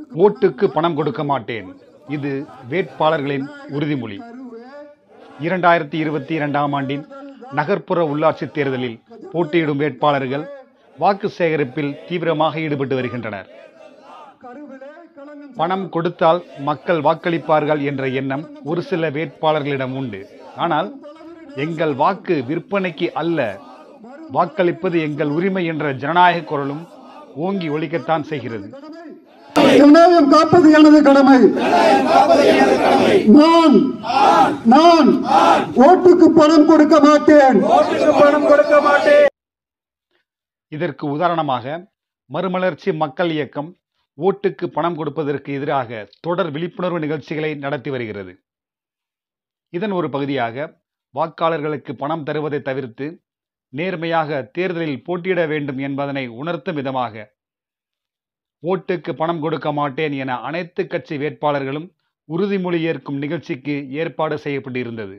ஓட்டுக்கு பணம் கொடுக்க மாட்டேன் இது வேட்பாளர்களின் உறுதிமொழி இரண்டாயிரத்தி இருபத்தி இரண்டாம் ஆண்டின் நகர்ப்புற உள்ளாட்சித் தேர்தலில் போட்டியிடும் வேட்பாளர்கள் வாக்கு சேகரிப்பில் தீவிரமாக ஈடுபட்டு வருகின்றனர் பணம் கொடுத்தால் மக்கள் வாக்களிப்பார்கள் என்ற எண்ணம் ஒரு சில வேட்பாளர்களிடம் உண்டு ஆனால் எங்கள் வாக்கு விற்பனைக்கு அல்ல வாக்களிப்பது எங்கள் உரிமை என்ற ஜனநாயக குரலும் ஓங்கி ஒலிக்கத்தான் செய்கிறது ஜனநாயகம் காப்பது எனது கடமை நான் நான் ஓட்டுக்கு பணம் கொடுக்க மாட்டேன் இதற்கு உதாரணமாக மறுமலர்ச்சி மக்கள் இயக்கம் ஓட்டுக்கு பணம் கொடுப்பதற்கு எதிராக தொடர் விழிப்புணர்வு நிகழ்ச்சிகளை நடத்தி வருகிறது இதன் ஒரு பகுதியாக வாக்காளர்களுக்கு பணம் தருவதை தவிர்த்து நேர்மையாக தேர்தலில் போட்டியிட வேண்டும் என்பதனை உணர்த்தும் விதமாக ஓட்டுக்கு பணம் கொடுக்க மாட்டேன் என அனைத்து கட்சி வேட்பாளர்களும் உறுதிமொழி ஏற்கும் நிகழ்ச்சிக்கு ஏற்பாடு செய்யப்பட்டிருந்தது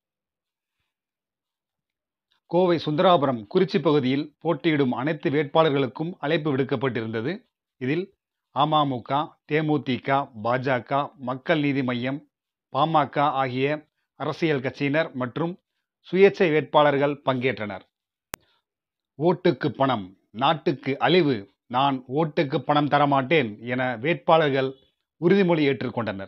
கோவை சுந்தராபுரம் குறிச்சி பகுதியில் போட்டியிடும் அனைத்து வேட்பாளர்களுக்கும் அழைப்பு விடுக்கப்பட்டிருந்தது இதில் அமமுக தேமுதிக பாஜக மக்கள் நீதி மய்யம் பாமக ஆகிய அரசியல் கட்சியினர் மற்றும் சுயேட்சை வேட்பாளர்கள் பங்கேற்றனர் ஓட்டுக்கு பணம் நாட்டுக்கு அழிவு நான் ஓட்டுக்கு பணம் தரமாட்டேன் என வேட்பாளர்கள் உறுதிமொழி ஏற்றுக்கொண்டனர்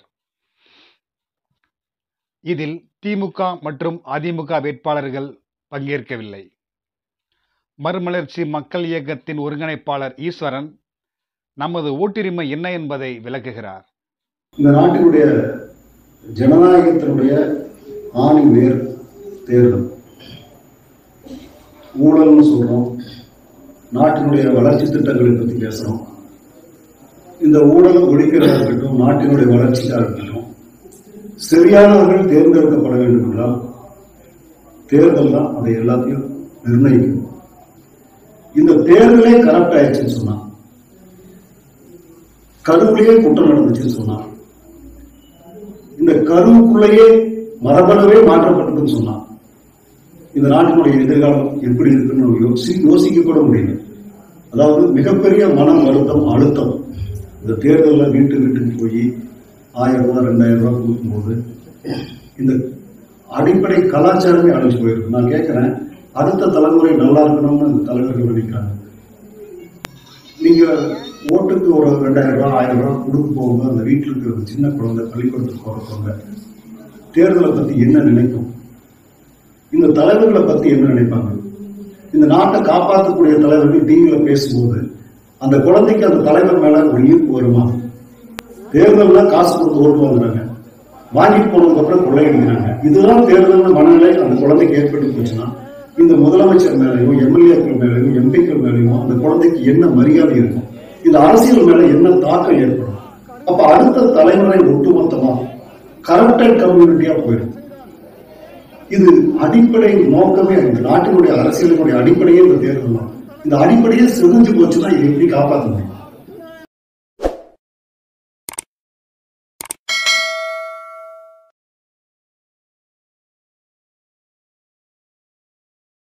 இதில் திமுக மற்றும் அதிமுக வேட்பாளர்கள் பங்கேற்கவில்லை மறுமலர்ச்சி மக்கள் இயக்கத்தின் ஒருங்கிணைப்பாளர் ஈஸ்வரன் நமது ஓட்டுரிமை என்ன என்பதை விளக்குகிறார் இந்த நாட்டினுடைய ஜனநாயகத்தினுடைய ஆணி வேர் தேர்தல் ஊழல்னு சொல்றோம் நாட்டினுடைய வளர்ச்சி திட்டங்களை பற்றி பேசுறோம் இந்த ஊழல் ஒழிக்கிறதா இருக்கட்டும் நாட்டினுடைய வளர்ச்சியாக இருக்கட்டும் சரியானவர்கள் தேர்ந்தெடுக்கப்பட வேண்டும் என்றால் தேர்தல் தான் அதை எல்லாத்தையும் நிர்ணயிக்கும் இந்த தேர்தலே கரெக்ட் ஆயிடுச்சுன்னு சொன்னா கருவிலேயே குற்றம் நடந்துச்சுன்னு சொன்னா இந்த கருவுக்குள்ளேயே மரபணுவே மாற்றப்பட்டதுன்னு சொன்னா இந்த நாட்டினுடைய எதிர்காலம் எப்படி இருக்குன்னு நம்ம யோசி யோசிக்க கூட முடியல அதாவது மிகப்பெரிய மன வருத்தம் அழுத்தம் இந்த தேர்தலில் வீட்டு வீட்டுக்கு போய் ஆயிரம் ரூபாய் ரெண்டாயிரம் ரூபாய் கொடுக்கும்போது இந்த அடிப்படை கலாச்சாரமே அழிஞ்சு போயிருக்கு நான் கேட்கிறேன் அடுத்த தலைமுறை நல்லா இருக்கணும்னு இந்த தலைவர்கள் நினைக்கிறாங்க நீங்க ஓட்டுக்கு ஒரு ரெண்டாயிரம் ரூபாய் ஆயிரம் ரூபாய் கொடுக்க போகும்போது அந்த வீட்டில் இருக்கிற ஒரு சின்ன குழந்தை பள்ளிக்கூடத்துக்கு போகிற குழந்தை தேர்தலை பத்தி என்ன நினைக்கும் இந்த தலைவர்களை பத்தி என்ன நினைப்பாங்க இந்த நாட்டை காப்பாற்றக்கூடிய தலைவர்கள் டிவியில பேசும்போது அந்த குழந்தைக்கு அந்த தலைவர் மேல ஒரு ஈர்ப்பு வருமா தேர்தல்ல காசு கொடுத்து ஓட்டு வாங்குறாங்க வாங்கிட்டு போனதுக்கு அப்புறம் கொள்ளையடிக்கிறாங்க இதுதான் தேர்தல் மனநிலை அந்த குழந்தைக்கு ஏற்பட்டு போச்சுன்னா இந்த முதலமைச்சர் மேலேயும் எம்எல்ஏக்கள் மேலேயும் எம்பிக்கள் மேலேயும் அந்த குழந்தைக்கு என்ன மரியாதை இருக்கும் இந்த அரசியல் மேல என்ன தாக்கம் ஏற்படும் அப்ப அடுத்த தலைமுறை ஒட்டுமொத்தமா கரப்டட் கம்யூனிட்டியா போயிடும் இது அடிப்படை நோக்கமே இந்த நாட்டினுடைய அரசியலினுடைய அடிப்படையே இந்த தேர்தல் தான் இந்த அடிப்படையே சிதைஞ்சு போச்சுன்னா இதை எப்படி காப்பாற்ற முடியும்